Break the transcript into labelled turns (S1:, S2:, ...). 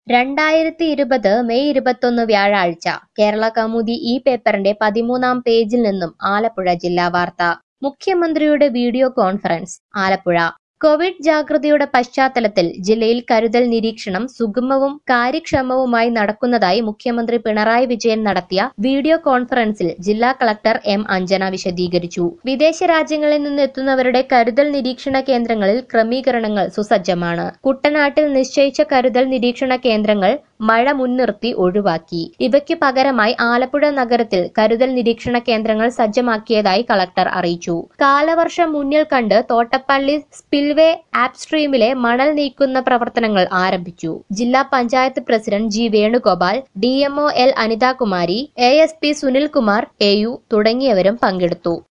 S1: രണ്ടായിരത്തി ഇരുപത് മെയ് ഇരുപത്തൊന്ന് വ്യാഴാഴ്ച കേരള കൗമുദി ഈ പേപ്പറിന്റെ പതിമൂന്നാം പേജിൽ നിന്നും ആലപ്പുഴ ജില്ലാ വാർത്ത മുഖ്യമന്ത്രിയുടെ വീഡിയോ കോൺഫറൻസ് ആലപ്പുഴ കോവിഡ് ജാഗ്രതയുടെ പശ്ചാത്തലത്തിൽ ജില്ലയിൽ കരുതൽ നിരീക്ഷണം സുഗമവും കാര്യക്ഷമവുമായി നടക്കുന്നതായി മുഖ്യമന്ത്രി പിണറായി വിജയൻ നടത്തിയ വീഡിയോ കോൺഫറൻസിൽ ജില്ലാ കളക്ടർ എം അഞ്ജന വിശദീകരിച്ചു വിദേശ രാജ്യങ്ങളിൽ നിന്ന് എത്തുന്നവരുടെ കരുതൽ നിരീക്ഷണ കേന്ദ്രങ്ങളിൽ ക്രമീകരണങ്ങൾ സുസജ്ജമാണ് കുട്ടനാട്ടിൽ നിശ്ചയിച്ച കരുതൽ നിരീക്ഷണ കേന്ദ്രങ്ങൾ മഴ മുൻനിർത്തി ഒഴിവാക്കി ഇവയ്ക്ക് പകരമായി ആലപ്പുഴ നഗരത്തിൽ കരുതൽ നിരീക്ഷണ കേന്ദ്രങ്ങൾ സജ്ജമാക്കിയതായി കളക്ടർ അറിയിച്ചു കാലവർഷം മുന്നിൽ കണ്ട് തോട്ടപ്പള്ളി സ്പിൽവേ ആപ്പ് സ്ട്രീമിലെ മണൽ നീക്കുന്ന പ്രവർത്തനങ്ങൾ ആരംഭിച്ചു ജില്ലാ panchayat president G Venugopal D MO L Anithakumari A S P Sunilkumar A U തുടങ്ങിയവരും പങ്കെടുത്തു